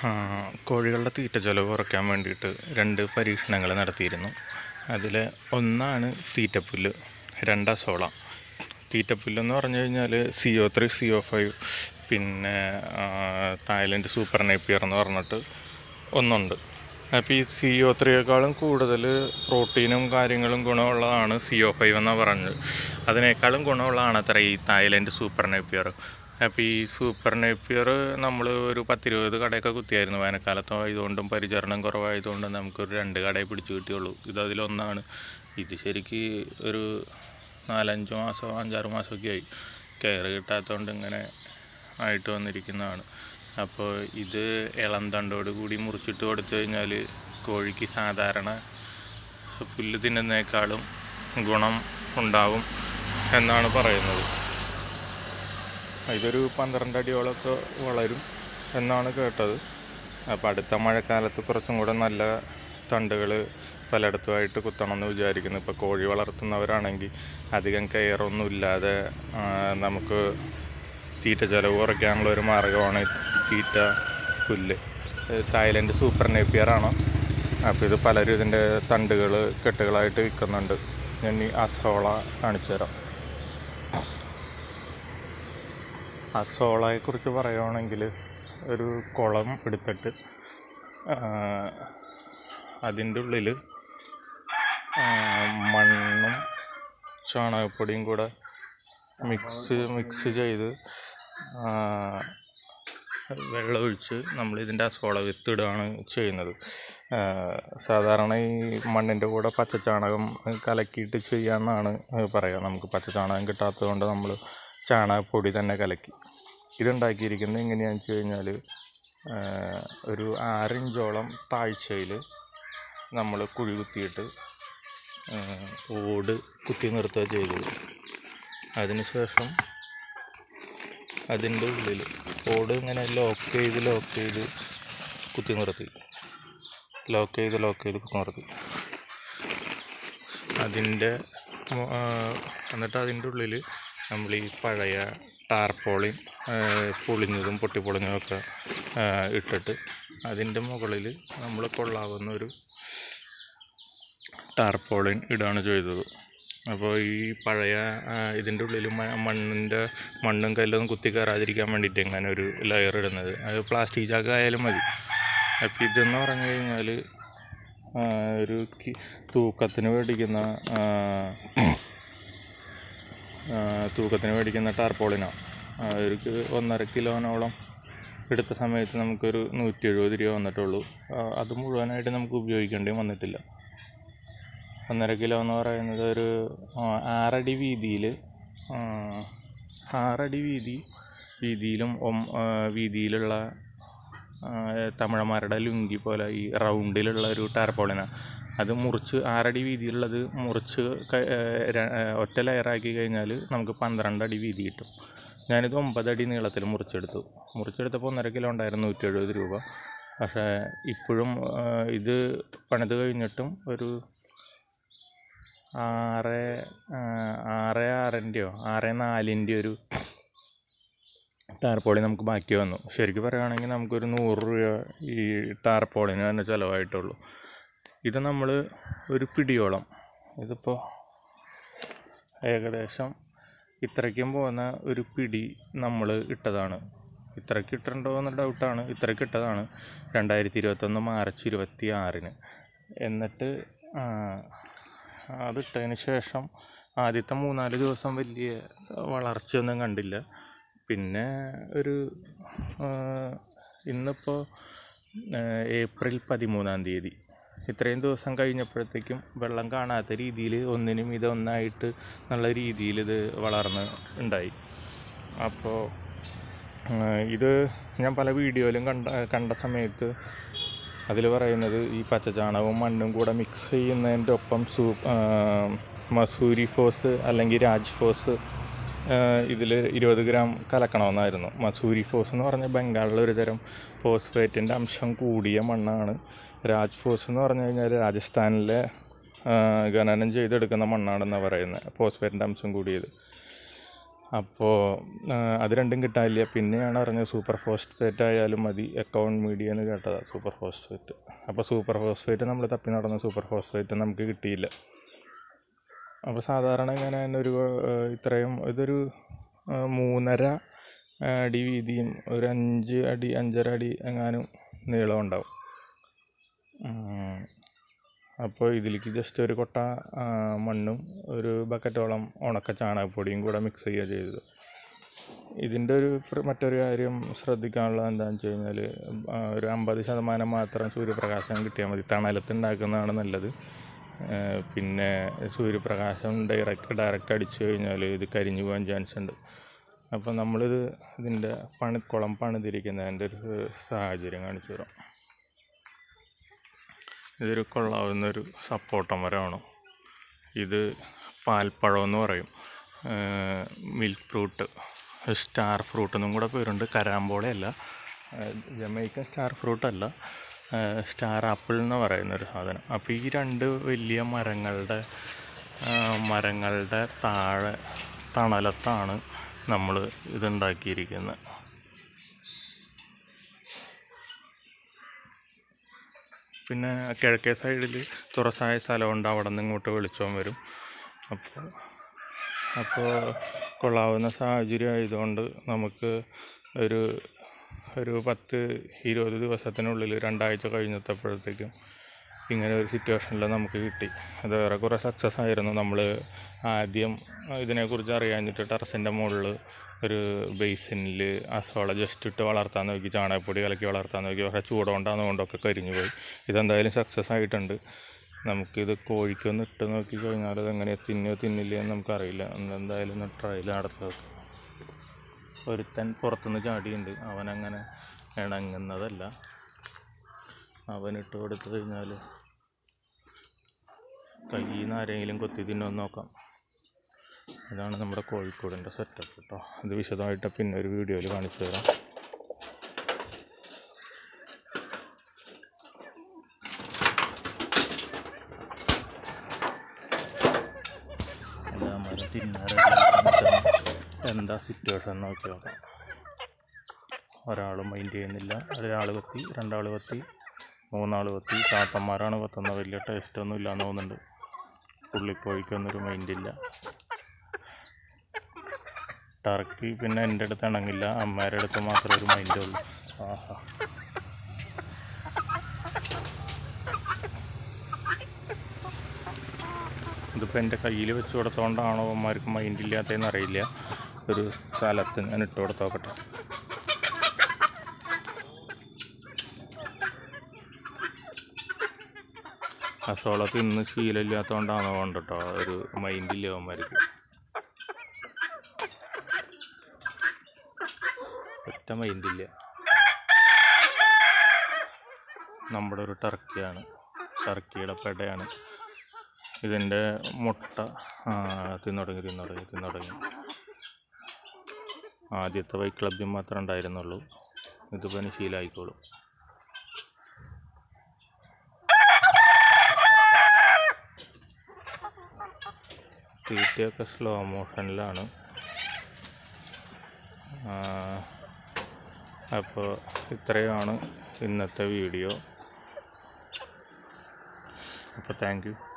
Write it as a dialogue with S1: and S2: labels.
S1: ആ, കോഴികളുടെ തീറ്റ ചെലവ് കുറയ്ക്കാൻ വേണ്ടിയിട്ട് രണ്ട് പരീക്ഷണങ്ങൾ നടത്തിയിരുന്നു അതിൽ ഒന്നാണ് തീറ്റപ്പുല്ല് രണ്ട് അസോള തീറ്റപ്പുല്ലെന്ന് പറഞ്ഞു കഴിഞ്ഞാൽ C O three C O five പിന്നെ ആ, തായ്ലൻഡ് സൂപ്പർ നേപ്പിയർ എന്ന് പറഞ്ഞിട്ട് ഒന്നുണ്ട് അപ്പോൾ ഈ സി ഒ ത്രീയേക്കാളും കൂടുതൽ പ്രോട്ടീനും കാര്യങ്ങളും ഗുണമുള്ളതാണ് സി ഒ ഫൈവ് എന്നാണ് പറഞ്ഞത് അതിനേക്കാളും ഗുണമുള്ളതാണ് അത്ര ഈ തായ്ലൻഡ് സൂപ്പർ നേപ്പിയർ അപ്പോൾ ഈ സൂപ്പർ നേപ്പിയർ നമ്മൾ ഒരു പത്തിരുപത് കടയൊക്കെ കുത്തിയായിരുന്നു വേനൽക്കാലത്തോ ആയതുകൊണ്ടും പരിചരണം കുറവായതുകൊണ്ടും നമുക്കൊരു രണ്ട് കടയെ പിടിച്ചു കിട്ടിയുള്ളൂ ഇത് അതിലൊന്നാണ് ഇത് ശരിക്ക് ഒരു നാലഞ്ച് മാസം അഞ്ചാറ് മാസമൊക്കെ ആയി കെയർ കിട്ടാത്തതുകൊണ്ട് ഇങ്ങനെ ആയിട്ട് വന്നിരിക്കുന്നതാണ് അപ്പോൾ ഇത് ഇളം തണ്ടോട് കൂടി മുറിച്ചിട്ട് കൊടുത്തു കഴിഞ്ഞാൽ കോഴിക്ക് സാധാരണ പുല്ല് തിന്നുന്നതിനേക്കാളും ഗുണം ഉണ്ടാവും എന്നാണ് പറയുന്നത് ഇതൊരു പന്ത്രണ്ട് അടിയോളമൊക്കെ വളരും എന്നാണ് കേട്ടത് അപ്പോൾ അടുത്ത മഴക്കാലത്ത് കുറച്ചും കൂടെ നല്ല തണ്ടുകൾ പലയിടത്തുമായിട്ട് കുത്തണം എന്ന് വിചാരിക്കുന്നു ഇപ്പോൾ കോഴി വളർത്തുന്നവരാണെങ്കിൽ അധികം കെയറൊന്നും ഇല്ലാതെ ആ, നമുക്ക് തീറ്റ ചിലവ് കുറയ്ക്കാനുള്ള ഒരു മാർഗ്ഗമാണ് തീറ്റ പുല്ല് ഇത് തായ്ലൻഡ് സൂപ്പർ നേപ്പിയറാണ് അപ്പോൾ ഇത് പലരും ഇതിൻ്റെ തണ്ടുകൾ കെട്ടുകളായിട്ട് വിൽക്കുന്നുണ്ട് ഞാൻ ഈ അസോള കാണിച്ചു തരാം അസോളയെക്കുറിച്ച് പറയുകയാണെങ്കിൽ ഒരു കുളം എടുത്തിട്ട് അതിൻ്റെ ഉള്ളിൽ മണ്ണും ചാണകപ്പൊടിയും കൂടെ മിക്സ് മിക്സ് ചെയ്ത് ആ, വെള്ളമൊഴിച്ച് നമ്മൾ ഇതിൻ്റെ അസോള വിത്തിടുകയാണ് ചെയ്യുന്നത് ആ, സാധാരണ ഈ മണ്ണിൻ്റെ കൂടെ പച്ചച്ചാണകം കലക്കിയിട്ട് ചെയ്യാമെന്നാണ് പറയുക നമുക്ക് പച്ചച്ചാണകം കിട്ടാത്തത് കൊണ്ട് നമ്മൾ ചാണകപ്പൊടി തന്നെ കലക്കി ഇതുണ്ടാക്കിയിരിക്കുന്നത് എങ്ങനെയാണെന്ന് വെച്ച് കഴിഞ്ഞാൽ ഒരു ആറിഞ്ചോളം താഴ്ചയിൽ നമ്മൾ കുഴി കുത്തിയിട്ട് ആ, ഓട് കുത്തി നിർത്തുക ചെയ്തത് അതിനുശേഷം അതിൻ്റെ ഉള്ളിൽ ഓട് ഇങ്ങനെ ലോക്ക് ചെയ്ത് ലോക്ക് ചെയ്ത് കുത്തി നിർത്തി ലോക്ക് ചെയ്ത് ലോക്ക് ചെയ്ത് കുത്തി നിർത്തി അതിൻ്റെ മു- ആ, എന്നിട്ട് അതിൻ്റെ ഉള്ളിൽ നമ്മൾ ഈ പഴയ ടാർപോളിൻ ആ, പൊളിഞ്ഞതും പൊട്ടിപ്പൊളിഞ്ഞതും ഒക്കെ ആ, ഇട്ടിട്ട് അതിൻ്റെ മുകളിൽ നമ്മൾ കൊള്ളാവുന്ന ഒരു ടാർപോളിൻ ഇടുകയാണ് ചെയ്തത് അപ്പോൾ ഈ പഴയ ആ, ഇതിൻ്റെ ഉള്ളിൽ മ- മണ്ണിൻ്റെ മണ്ണും കല്ലൊന്നും കുത്തി കയറാതിരിക്കാൻ വേണ്ടിയിട്ട് ഇങ്ങനെ ഒരു ലെയർ ഇടുന്നത് അത് പ്ലാസ്റ്റിക് ചാക്ക് ആയാലും മതി അപ്പോൾ ഇതെന്ന് പറഞ്ഞു കഴിഞ്ഞാൽ ഒരു കി- തൂക്കത്തിന് മേടിക്കുന്ന ആ, ആ, തൂക്കത്തിന് മേടിക്കുന്ന ടാർപോളിനാണ് ഒരു കി- ഒന്നര കിലോനോളം എടുത്ത സമയത്ത് നമുക്കൊരു നൂറ്റി എഴുപത് രൂപ വന്നിട്ടുള്ളൂ ആ, അത് മുഴുവനായിട്ട് നമുക്ക് ഉപയോഗിക്കേണ്ടി വന്നിട്ടില്ല ഒന്നര കിലോ എന്ന് പറയുന്നത് ഒരു ആ, ആറടി വീതിയിൽ ആറടി വീതി വീതിയിലും ഒം- ആ, വീതിയിലുള്ള ആ, തമിഴന്മാരുടെ ലുങ്കി പോലെ ഈ റൗണ്ടിലുള്ള ഒരു ടാർപോളിനാണ് അത് മുറിച്ച് ആറടി വീതിയുള്ളത് മുറിച്ച് ക- ഏ, ര- ഏ, ഒറ്റ ലെയറാക്കി കഴിഞ്ഞാൽ നമുക്ക് പന്ത്രണ്ട് അടി വീതി കിട്ടും ഞാനിത് ഒമ്പതടി നീളത്തിൽ മുറിച്ചെടുത്തു മുറിച്ചെടുത്തപ്പോൾ ഒന്നര കിലോ ഉണ്ടായിരുന്നു നൂറ്റി എഴുപത് രൂപ പക്ഷേ ഇപ്പോഴും ആ, ഇത് പണിത് കഴിഞ്ഞിട്ടും ഒരു ആറ് ആ, ആറ് ആറിൻ്റെയോ ആറ് നാലിൻ്റെ ഒരു ടാർപോളി നമുക്ക് ബാക്കി വന്നു ശരിക്കും പറയുകയാണെങ്കിൽ നമുക്കൊരു നൂറ് രൂപ ഈ ടാർപോളിന് തന്നെ ചിലവായിട്ടുള്ളൂ ഇത് നമ്മൾ ഒരു പിടിയോളം ഇതിപ്പോൾ ഏകദേശം ഇത്രയ്ക്കും പോകുന്ന ഒരു പിടി നമ്മൾ ഇട്ടതാണ് ഇത്രയ്ക്ക് ഇട്ടിട്ടുണ്ടോ എന്ന ഡൗട്ടാണ് ഇത്രയ്ക്ക് ഇട്ടതാണ് രണ്ടായിരത്തി ഇരുപത്തൊന്ന് മാർച്ച് ഇരുപത്തി ആറിന് എന്നിട്ട് ആ, അതിട്ടതിന് ശേഷം ആദ്യത്തെ മൂന്നാല് ദിവസം വലിയ വളർച്ചയൊന്നും കണ്ടില്ല പിന്നെ ഒരു ആ, ഇന്നിപ്പോൾ ആ, ഏപ്രിൽ പതിമൂന്നാം തീയതി ഇത്രയും ദിവസം കഴിഞ്ഞപ്പോഴത്തേക്കും വെള്ളം കാണാത്ത രീതിയിൽ ഒന്നിനും ഇതൊന്നായിട്ട് നല്ല രീതിയിൽ ഇത് വളർന്ന് ഉണ്ടായി അപ്പോൾ ആ, ഇത് ഞാൻ പല വീഡിയോയിലും കണ്ട കണ്ട സമയത്ത് അതിൽ പറയുന്നത് ഈ പച്ചച്ചാണകവും മണ്ണും കൂടെ മിക്സ് ചെയ്യുന്നതിൻ്റെ ഒപ്പം സൂ ആ, മസൂരി ഫോസ് അല്ലെങ്കിൽ രാജ് ഫോസ് ഇതിൽ ഇരുപത് ഗ്രാം കലക്കണമെന്നായിരുന്നു മസൂരി ഫോസ് എന്ന് പറഞ്ഞാൽ ബംഗാളിലെ ഒരു തരം ഫോസ്ഫേറ്റിൻ്റെ അംശം കൂടിയ മണ്ണാണ് രാജ് ഫോസ് എന്ന് പറഞ്ഞു കഴിഞ്ഞാൽ രാജസ്ഥാനിലെ ആ, ഖനനം ചെയ്തെടുക്കുന്ന മണ്ണാണെന്നാണ് പറയുന്നത് ഫോസ്ഫേറ്റിൻ്റെ അംശം കൂടിയത് അപ്പോൾ അത് രണ്ടും കിട്ടാനില്ല പിന്നെയാണ് അറിഞ്ഞത് സൂപ്പർ ഫോസ്ഫേറ്റ് ആയാലും മതി അക്കൗണ്ട് മീഡിയ എന്ന് കേട്ടതാണ് സൂപ്പർ ഫോസ്ഫേറ്റ് അപ്പോൾ സൂപ്പർ ഫോസ്ഫേറ്റ് നമ്മൾ തപ്പി നടന്ന സൂപ്പർ ഫോസ്ഫേറ്റ് നമുക്ക് കിട്ടിയില്ല അപ്പോൾ സാധാരണ ഇങ്ങനെ തന്നെ ഒരു ഏഹ്, ഇത്രയും ഇതൊരു ഏഹ്, മൂന്നര അടി വീതിയും ഒരു അഞ്ച് അടി അഞ്ചര അടി എങ്ങാനും നീളം ഉണ്ടാവും ഉം. അപ്പോൾ ഇതിലേക്ക് ജസ്റ്റ് ഒരു കൊട്ട ആ, മണ്ണും ഒരു ബക്കറ്റോളം ഉണക്ക ചാണകപ്പൊടിയും കൂടെ മിക്സ് ചെയ്യുക ചെയ്തത് ഇതിൻ്റെ ഒരു പ്ര- മറ്റൊരു കാര്യം ശ്രദ്ധിക്കാനുള്ളത് എന്താണെന്ന് വെച്ച് കഴിഞ്ഞാൽ ഒരു അമ്പത് ശതമാനം മാത്രം സൂര്യപ്രകാശം കിട്ടിയാൽ മതി തണലത്ത് ഉണ്ടാക്കുന്നതാണ് നല്ലത് ആ, പിന്നെ സൂര്യപ്രകാശം ഡയറക്റ്റ് ഡയറക്റ്റ് അടിച്ചു കഴിഞ്ഞാൽ ഇത് കരിഞ്ഞു പോകാൻ ചാൻസ് ഉണ്ട് അപ്പോൾ നമ്മളിത് ഇതിൻ്റെ പണി കുളം പണിതിരിക്കുന്നതിൻ്റെ ഒരു സാഹചര്യം കാണിച്ചു തരാം ഇതൊരു കൊള്ളാവുന്നൊരു സപ്പോട്ട മരമാണ് ഇത് പാൽപ്പഴം എന്ന് പറയും മിൽക്ക് ഫ്രൂട്ട് സ്റ്റാർ ഫ്രൂട്ട് എന്നും കൂടെ പേരുണ്ട് കരാമ്പോളയല്ല ജമൈക്കൻ സ്റ്റാർ ഫ്രൂട്ട് അല്ല സ്റ്റാർ ആപ്പിൾ എന്ന് പറയുന്നൊരു സാധനം അപ്പോൾ ഈ രണ്ട് വലിയ മരങ്ങളുടെ ആ, മരങ്ങളുടെ താഴെ തണലത്താണ് നമ്മൾ ഇതുണ്ടാക്കിയിരിക്കുന്നത് പിന്നെ കിഴക്കേ സൈഡിൽ തുറസായ സ്ഥലമുണ്ട് അവിടെ നിന്ന് ഇങ്ങോട്ട് വെളിച്ചം വരും അപ്പോൾ അപ്പോൾ കൊള്ളാവുന്ന സാഹചര്യം ആയതുകൊണ്ട് നമുക്ക് ഒരു ഒരു പത്ത് ഇരുപത് ദിവസത്തിനുള്ളിൽ രണ്ടാഴ്ച കഴിഞ്ഞെത്തപ്പോഴത്തേക്കും ഇങ്ങനെ ഒരു സിറ്റുവേഷനിൽ നമുക്ക് കിട്ടി അത് ഏറെക്കുറെ സക്സസ് ആയിരുന്നു നമ്മൾ ആദ്യം ഇതിനെക്കുറിച്ച് അറിയാഞ്ഞിട്ട് ടെറസിൻ്റെ മുകളിൽ ഒരു ബേസിനിൽ അസോള ജസ്റ്റ് ഇട്ട് വളർത്താൻ നോക്കി ചാണകപ്പൊടി കലക്കി വളർത്താൻ നോക്കി പക്ഷേ ചൂടുകൊണ്ടാണ് കൊണ്ടൊക്കെ കരിഞ്ഞു പോയി ഇതെന്തായാലും സക്സസ് ആയിട്ടുണ്ട് നമുക്കിത് കോഴിക്കൊന്ന് ഇട്ട് നോക്കി കഴിഞ്ഞാൽ അത് എങ്ങനെ തിന്നോ തിന്നില്ല എന്ന് നമുക്കറിയില്ല ഒന്ന് എന്തായാലും ഒന്ന് ട്രയൽ നടത്തി നോക്കാം ഒരുത്തൻ പുറത്തുനിന്ന് ചാടിയുണ്ട് അവനങ്ങനെ ഇണങ്ങുന്നതല്ല അവനിട്ട് കൊടുത്തു കഴിഞ്ഞാൽ കയ്യിൽ നിന്ന് ആരെങ്കിലും കൊത്തി തിന്നോന്ന് നോക്കാം ഇതാണ് നമ്മുടെ കോഴിക്കോടിൻ്റെ സെറ്റപ്പ് കേട്ടോ ഇത് വിശദമായിട്ട് പിന്നെ ഒരു വീഡിയോയിൽ കാണിച്ചു തരാം എല്ലാ മരം തിന്നാറ് എന്താ സിറ്റുവേഷൻ നോക്കി നോക്കാം ഒരാൾ മൈൻഡ് ചെയ്യുന്നില്ല ഒരാൾ കൊത്തി രണ്ടാൾ കൊത്തി മൂന്നാൾ കൊത്തി ചാത്തന്മാരാണ് കൊത്തുന്നത് വലിയ ടേസ്റ്റൊന്നും ഇല്ലാന്ന് തോന്നുന്നുണ്ട് പുള്ളിക്കോഴിക്കൊന്നൊരു മൈൻഡില്ല ടർക്കി പിന്നെ എൻ്റെ അടുത്ത് ഇണങ്ങില്ല അമ്മേരുടെ അടുത്ത് മാത്രമേ ഒരു മൈൻഡേ ഉള്ളൂ ആഹാ ഇതിപ്പോൾ എൻ്റെ കയ്യിൽ വെച്ച് കൊടുത്തോണ്ടാണോ അവന്മാർക്ക് മൈൻഡ് ഇല്ലാത്തതെന്ന് അറിയില്ല ഒരു സ്ഥലത്ത് ഞാൻ ഇട്ട് കൊടുത്ത് നോക്കട്ടെ അസോള തിന്ന് ശീലമില്ലാത്തതുകൊണ്ടാണോ കൊണ്ട് കേട്ടോ ഒരു മൈൻഡില്ല അവന്മാർക്ക് ഒറ്റ മൈൻഡില്ല നമ്മുടെ ഒരു ടർക്കിയാണ് ടർക്കിയുടെ പെടയാണ് ഇതിൻ്റെ മുട്ട ആ, തിന്നുടങ്ങി തിന്നുടങ്ങി തിന്നുടങ്ങി ആദ്യത്തെ ബൈക്ക് ക്ലബ്ബിൽ മാത്രമേ ഉണ്ടായിരുന്നുള്ളൂ ഇതിപ്പോൾ ഇനി ശീലമായിക്കോളും തീറ്റയൊക്കെ സ്ലോ മോഷനിലാണ് അപ്പോൾ ഇത്രയാണ് ഇന്നത്തെ വീഡിയോ അപ്പോൾ താങ്ക് യു